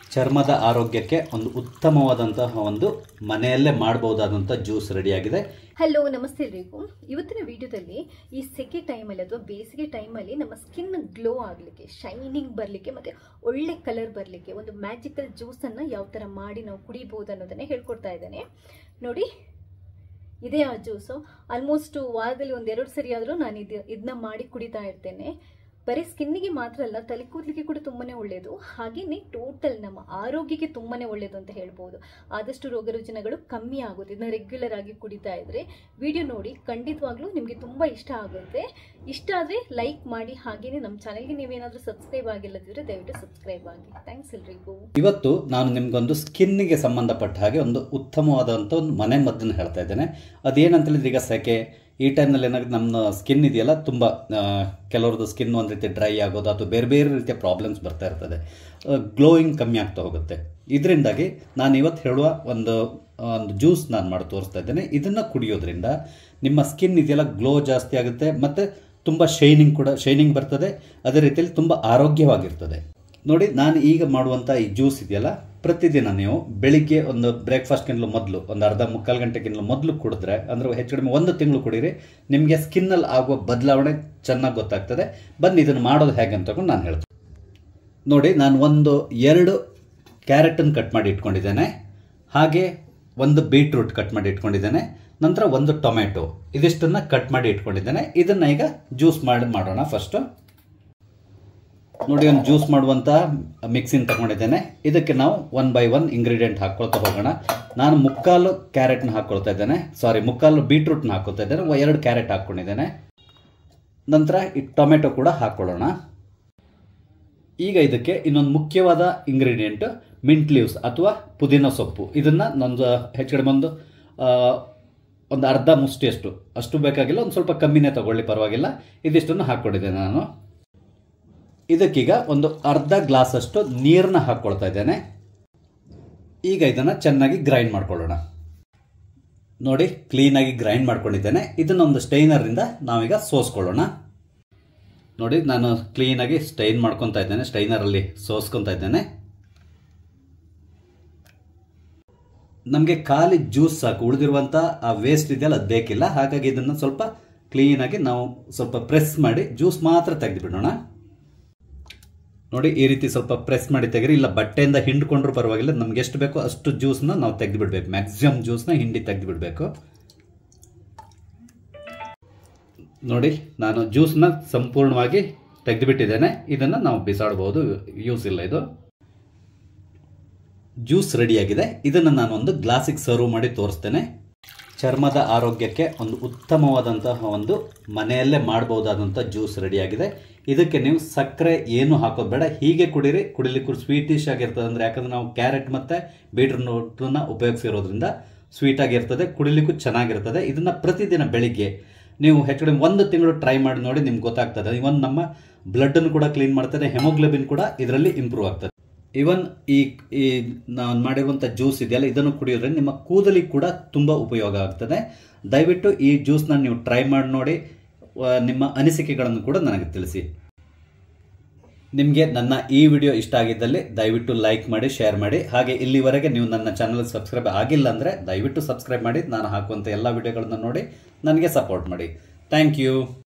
ಚರ್ಮದ ಆರೋಗ್ಯಕ್ಕೆ ಒಂದು ಉತ್ತಮವಾದಂತಹ ಒಂದು ಮನೆಯಲ್ಲೇ ಮಾಡಬಹುದಾದಂಥ ಜ್ಯೂಸ್ ರೆಡಿಯಾಗಿದೆ ಹಲೋ ನಮಸ್ತೆ ಎಲ್ರಿಗೂ ಇವತ್ತಿನ ವಿಡಿಯೋದಲ್ಲಿ ಈ ಸೆಕೆ ಟೈಮಲ್ಲಿ ಅಥವಾ ಬೇಸಿಗೆ ಟೈಮಲ್ಲಿ ನಮ್ಮ ಸ್ಕಿನ್ ಗ್ಲೋ ಆಗಲಿಕ್ಕೆ ಶೈನಿಂಗ್ ಬರಲಿಕ್ಕೆ ಮತ್ತು ಒಳ್ಳೆ ಕಲರ್ ಬರಲಿಕ್ಕೆ ಒಂದು ಮ್ಯಾಜಿಕಲ್ ಜ್ಯೂಸನ್ನು ಯಾವ ಥರ ಮಾಡಿ ನಾವು ಕುಡಿಬೋದು ಅನ್ನೋದನ್ನೇ ಹೇಳ್ಕೊಡ್ತಾ ಇದ್ದೇನೆ ನೋಡಿ ಇದೇ ಆ ಜ್ಯೂಸು ಆಲ್ಮೋಸ್ಟ್ ವಾರದಲ್ಲಿ ಒಂದೆರಡು ಸರಿ ಆದರೂ ನಾನು ಇದು ಇದನ್ನ ಮಾಡಿ ಕುಡಿತಾ ಇರ್ತೇನೆ ಬರೀ ಸ್ಕಿನ್ನಿಗೆ ಮಾತ್ರ ಅಲ್ಲ ತಲೆ ಕೂದಲಿಗೆ ಕೂಡ ತುಂಬಾನೇ ಒಳ್ಳೆಯದು ಹಾಗೆಯೇ ಟೋಟಲ್ ನಮ್ಮ ಆರೋಗ್ಯಕ್ಕೆ ತುಂಬಾನೇ ಒಳ್ಳೆಯದು ಅಂತ ಹೇಳ್ಬೋದು ಆದಷ್ಟು ರೋಗ ರುಜಿನಗಳು ಕಮ್ಮಿ ಆಗುತ್ತೆ ಇದನ್ನ ರೆಗ್ಯುಲರ್ ಆಗಿ ಕುಡಿತಾ ಇದ್ರೆ ವಿಡಿಯೋ ನೋಡಿ ಖಂಡಿತವಾಗ್ಲೂ ನಿಮಗೆ ತುಂಬ ಇಷ್ಟ ಆಗುತ್ತೆ ಇಷ್ಟ ಆದರೆ ಲೈಕ್ ಮಾಡಿ ಹಾಗೆಯೇ ನಮ್ಮ ಚಾನಲ್ಗೆ ನೀವೇನಾದರೂ ಸಬ್ಸ್ಕ್ರೈಬ್ ಆಗಿಲ್ಲದಿದ್ರೆ ದಯವಿಟ್ಟು ಸಬ್ಸ್ಕ್ರೈಬ್ ಆಗಿ ಥ್ಯಾಂಕ್ಸ್ ಎಲ್ರಿಗೂ ಇವತ್ತು ನಾನು ನಿಮ್ಗೊಂದು ಸ್ಕಿನ್ನಿಗೆ ಸಂಬಂಧಪಟ್ಟ ಹಾಗೆ ಒಂದು ಉತ್ತಮವಾದಂಥ ಒಂದು ಮನೆ ಮದ್ದನ್ನು ಹೇಳ್ತಾ ಇದ್ದೇನೆ ಅದೇನಂತ ಹೇಳಿದ್ರೆ ಈಗ ಸೆಕೆ ಈ ಟೈಮ್ನಲ್ಲಿ ಏನಾಗುತ್ತೆ ನಮ್ಮ ಸ್ಕಿನ್ ಇದೆಯಲ್ಲ ತುಂಬ ಕೆಲವ್ರದ್ದು ಸ್ಕಿನ್ ಒಂದು ರೀತಿ ಡ್ರೈ ಆಗೋದು ಅಥವಾ ಬೇರೆ ಬೇರೆ ರೀತಿಯ ಪ್ರಾಬ್ಲಮ್ಸ್ ಬರ್ತಾ ಇರ್ತದೆ ಗ್ಲೋಯಿಂಗ್ ಕಮ್ಮಿ ಆಗ್ತಾ ಹೋಗುತ್ತೆ ಇದರಿಂದಾಗಿ ನಾನು ಇವತ್ತು ಹೇಳುವ ಒಂದು ಒಂದು ಜ್ಯೂಸ್ ನಾನು ಮಾಡಿ ತೋರಿಸ್ತಾ ಇದ್ದೇನೆ ಇದನ್ನು ಕುಡಿಯೋದ್ರಿಂದ ನಿಮ್ಮ ಸ್ಕಿನ್ ಇದೆಯಲ್ಲ ಗ್ಲೋ ಜಾಸ್ತಿ ಆಗುತ್ತೆ ಮತ್ತು ತುಂಬ ಶೈನಿಂಗ್ ಕೂಡ ಶೈನಿಂಗ್ ಬರ್ತದೆ ಅದೇ ರೀತಿಯಲ್ಲಿ ತುಂಬ ಆರೋಗ್ಯವಾಗಿರ್ತದೆ ನೋಡಿ ನಾನು ಈಗ ಮಾಡುವಂಥ ಈ ಜ್ಯೂಸ್ ಇದೆಯಲ್ಲ ಪ್ರತಿದಿನ ನೀವು ಬೆಳಿಗ್ಗೆ ಒಂದು ಬ್ರೇಕ್ಫಾಸ್ಟ್ಗಿಂತಲೂ ಮೊದಲು ಒಂದು ಅರ್ಧ ಮುಕ್ಕಾಲು ಗಂಟೆಗಿಂತಲೂ ಮೊದಲು ಕುಡಿದ್ರೆ ಅಂದರೆ ಹೆಚ್ಚು ಕಡಿಮೆ ಒಂದು ತಿಂಗಳು ಕುಡೀರಿ ನಿಮಗೆ ಸ್ಕಿನ್ನಲ್ಲಿ ಆಗುವ ಬದಲಾವಣೆ ಚೆನ್ನಾಗಿ ಗೊತ್ತಾಗ್ತದೆ ಬನ್ನಿ ಇದನ್ನು ಮಾಡೋದು ಹೇಗೆ ಅಂತ ತಗೊಂಡು ನಾನು ಹೇಳ್ತೀನಿ ನೋಡಿ ನಾನು ಒಂದು ಎರಡು ಕ್ಯಾರೆಟನ್ನು ಕಟ್ ಮಾಡಿ ಇಟ್ಕೊಂಡಿದ್ದೇನೆ ಹಾಗೆ ಒಂದು ಬೀಟ್ರೂಟ್ ಕಟ್ ಮಾಡಿ ಇಟ್ಕೊಂಡಿದ್ದೇನೆ ನಂತರ ಒಂದು ಟೊಮೆಟೊ ಇದಿಷ್ಟನ್ನು ಕಟ್ ಮಾಡಿ ಇಟ್ಕೊಂಡಿದ್ದೇನೆ ಇದನ್ನು ಈಗ ಜ್ಯೂಸ್ ಮಾಡಿ ಮಾಡೋಣ ಫಸ್ಟು ನೋಡಿ ಒಂದು ಜ್ಯೂಸ್ ಮಾಡುವಂಥ ಮಿಕ್ಸಿನ್ ತಗೊಂಡಿದ್ದೇನೆ ಇದಕ್ಕೆ ನಾವು ಒನ್ ಬೈ ಒನ್ ಇಂಗ್ರೀಡಿಯೆಂಟ್ ಹಾಕ್ಕೊಳ್ತಾ ಹೋಗೋಣ ನಾನು ಮುಕ್ಕಾಲು ಕ್ಯಾರೆಟ್ನ ಹಾಕ್ಕೊಳ್ತಾ ಇದ್ದೇನೆ ಸಾರಿ ಮುಕ್ಕಾಲು ಬೀಟ್ರೂಟ್ನ ಹಾಕ್ಕೊಳ್ತಾ ಇದ್ದೇನೆ ಎರಡು ಕ್ಯಾರೆಟ್ ಹಾಕ್ಕೊಂಡಿದ್ದೇನೆ ನಂತರ ಈ ಟೊಮೆಟೊ ಕೂಡ ಹಾಕ್ಕೊಳ್ಳೋಣ ಈಗ ಇದಕ್ಕೆ ಇನ್ನೊಂದು ಮುಖ್ಯವಾದ ಇಂಗ್ರೀಡಿಯೆಂಟ್ ಮಿಂಟ್ ಲೀವ್ಸ್ ಅಥವಾ ಪುದೀನ ಸೊಪ್ಪು ಇದನ್ನು ನಂದು ಹೆಚ್ಚು ಕಡಿಮೆ ಒಂದು ಒಂದು ಅರ್ಧ ಮುಷ್ಟಿಯಷ್ಟು ಅಷ್ಟು ಬೇಕಾಗಿಲ್ಲ ಒಂದು ಸ್ವಲ್ಪ ಕಮ್ಮಿನೇ ತಗೊಳ್ಳಿ ಪರವಾಗಿಲ್ಲ ಇದಿಷ್ಟನ್ನು ಹಾಕ್ಕೊಂಡಿದ್ದೇನೆ ನಾನು ಇದಕ್ಕೀಗ ಒಂದು ಅರ್ಧ ಗ್ಲಾಸ್ ಅಷ್ಟು ನೀರನ್ನ ಹಾಕ್ಕೊಳ್ತಾ ಇದ್ದೇನೆ ಈಗ ಇದನ್ನು ಚೆನ್ನಾಗಿ ಗ್ರೈಂಡ್ ಮಾಡ್ಕೊಳ್ಳೋಣ ನೋಡಿ ಕ್ಲೀನಾಗಿ ಗ್ರೈಂಡ್ ಮಾಡ್ಕೊಂಡಿದ್ದೇನೆ ಇದನ್ನ ಒಂದು ಸ್ಟೈನರಿಂದ ನಾವೀಗ ಸೋಸ್ಕೊಳ್ಳೋಣ ನೋಡಿ ನಾನು ಕ್ಲೀನಾಗಿ ಸ್ಟೈನ್ ಮಾಡ್ಕೊತಾ ಇದ್ದೇನೆ ಸ್ಟೈನರಲ್ಲಿ ಸೋಸ್ಕೊತಾ ಇದ್ದೇನೆ ನಮಗೆ ಖಾಲಿ ಜ್ಯೂಸ್ ಸಾಕು ಉಳಿದಿರುವಂಥ ಆ ವೇಸ್ಟ್ ಇದೆಯಲ್ಲ ಅದು ಬೇಕಿಲ್ಲ ಹಾಗಾಗಿ ಇದನ್ನು ಸ್ವಲ್ಪ ಕ್ಲೀನಾಗಿ ನಾವು ಸ್ವಲ್ಪ ಪ್ರೆಸ್ ಮಾಡಿ ಜ್ಯೂಸ್ ಮಾತ್ರ ತೆಗೆದು ಬಿಡೋಣ ನೋಡಿ ಈ ರೀತಿ ಸ್ವಲ್ಪ ಪ್ರೆಸ್ ಮಾಡಿ ತೆಗೀರಿ ಇಲ್ಲ ಬಟ್ಟೆಯಿಂದ ಹಿಂಡ್ಕೊಂಡ್ರು ಪರವಾಗಿಲ್ಲ ನಮ್ಗೆ ಎಷ್ಟು ಬೇಕೋ ಅಷ್ಟು ಜ್ಯೂಸ್ನ ನಾವು ತೆಗೆದು ಬಿಡಬೇಕು ಮ್ಯಾಕ್ಸಿಮಮ್ ಜ್ಯೂಸ್ನ ಹಿಂಡಿ ತೆಗೆದು ಬಿಡಬೇಕು ನೋಡಿ ನಾನು ಜ್ಯೂಸ್ನ ಸಂಪೂರ್ಣವಾಗಿ ತೆಗೆದುಬಿಟ್ಟಿದ್ದೇನೆ ಇದನ್ನು ನಾವು ಬಿಸಾಡಬಹುದು ಯೂಸ್ ಇಲ್ಲ ಇದು ಜ್ಯೂಸ್ ರೆಡಿಯಾಗಿದೆ ಇದನ್ನು ನಾನು ಒಂದು ಗ್ಲಾಸಿಗೆ ಸರ್ವ್ ಮಾಡಿ ತೋರಿಸ್ತೇನೆ ಚರ್ಮದ ಆರೋಗ್ಯಕ್ಕೆ ಒಂದು ಉತ್ತಮವಾದಂತಹ ಒಂದು ಮನೆಯಲ್ಲೇ ಮಾಡಬಹುದಾದಂಥ ಜ್ಯೂಸ್ ರೆಡಿಯಾಗಿದೆ ಇದಕ್ಕೆ ನೀವು ಸಕ್ಕರೆ ಏನು ಹಾಕೋದು ಬೇಡ ಹೀಗೆ ಕುಡೀರಿ ಕುಡಿಲಿಕ್ಕೂ ಸ್ವೀಟಿಶ್ ಆಗಿರ್ತದೆ ಅಂದರೆ ಯಾಕಂದ್ರೆ ನಾವು ಕ್ಯಾರೆಟ್ ಮತ್ತು ಬೀಟ್ರೂಟನ್ನ ಉಪಯೋಗಿಸಿರೋದ್ರಿಂದ ಸ್ವೀಟ್ ಆಗಿರ್ತದೆ ಕುಡಿಲಿಕ್ಕೂ ಚೆನ್ನಾಗಿರ್ತದೆ ಇದನ್ನು ಪ್ರತಿದಿನ ಬೆಳಿಗ್ಗೆ ನೀವು ಹೆಚ್ಚು ಕಡಿಮೆ ಒಂದು ತಿಂಗಳು ಟ್ರೈ ಮಾಡಿ ನೋಡಿ ನಿಮ್ಗೆ ಗೊತ್ತಾಗ್ತದೆ ಇವನ್ ನಮ್ಮ ಬ್ಲಡ್ಡನ್ನು ಕೂಡ ಕ್ಲೀನ್ ಮಾಡ್ತದೆ ಹೆಮೋಗ್ಲೋಬಿನ್ ಕೂಡ ಇದರಲ್ಲಿ ಇಂಪ್ರೂವ್ ಆಗ್ತದೆ ಇವನ್ ಈ ಈ ನಾನು ಮಾಡಿರುವಂಥ ಜ್ಯೂಸ್ ಇದೆಯಲ್ಲ ಇದನ್ನು ಕುಡಿಯೋದ್ರಿಂದ ನಿಮ್ಮ ಕೂದಲಿಗೆ ಕೂಡ ತುಂಬ ಉಪಯೋಗ ಆಗ್ತದೆ ದಯವಿಟ್ಟು ಈ ಜ್ಯೂಸ್ನ ನೀವು ಟ್ರೈ ಮಾಡಿ ನೋಡಿ ನಿಮ್ಮ ಅನಿಸಿಕೆಗಳನ್ನು ಕೂಡ ನನಗೆ ತಿಳಿಸಿ ನಿಮಗೆ ನನ್ನ ಈ ವಿಡಿಯೋ ಇಷ್ಟ ಆಗಿದ್ದಲ್ಲಿ ದಯವಿಟ್ಟು ಲೈಕ್ ಮಾಡಿ ಶೇರ್ ಮಾಡಿ ಹಾಗೆ ಇಲ್ಲಿವರೆಗೆ ನೀವು ನನ್ನ ಚಾನಲ್ ಸಬ್ಸ್ಕ್ರೈಬ್ ಆಗಿಲ್ಲ ಅಂದರೆ ದಯವಿಟ್ಟು ಸಬ್ಸ್ಕ್ರೈಬ್ ಮಾಡಿ ನಾನು ಹಾಕುವಂಥ ಎಲ್ಲ ವಿಡಿಯೋಗಳನ್ನು ನೋಡಿ ನನಗೆ ಸಪೋರ್ಟ್ ಮಾಡಿ ಥ್ಯಾಂಕ್ ಯು